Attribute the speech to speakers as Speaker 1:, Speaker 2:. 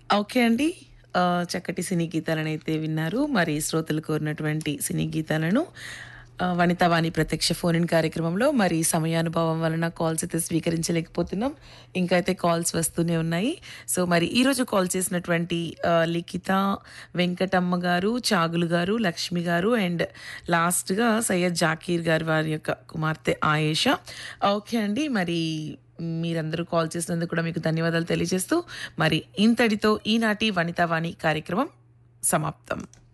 Speaker 1: Okay అండి. ఆహ్, చక్కటి సినీ గీతాలనైతే విన్నారు. మరి శ్రోతలు కోరినటువంటి సినీ గీతాలను ఆహ్, వనితావాణి ప్రత్యక్ష ఫోన్ ఇన్ కార్యక్రమంలో మరి సమయానుభవం వలన కాల్స్ అయితే స్వీకరించలేకపోతున్నాం. ఇంకా అయితే కాల్స్ వస్తూనే ఉన్నాయి. సో, మరి ఈరోజు కాల్ చేసినటువంటి ఆహ్, లిఖిత, వెంకటమ్మ గారు, చాగులు గారు, లక్ష్మి గారు అండ్ లాస్ట్‌గా సయ్యద్ జాకీర్ గారు వారి యొక్క కుమార్తె ఆయేషా. ఓకే అండి. మరి మీరందరూ కాల్ చేసినందుకు కూడా మీకు ధన్యవాదాలు తెలియజేస్తూ మరి ఇంతటితో ఈనాటి వనితావాణి కార్యక్రమం సమాప్తం.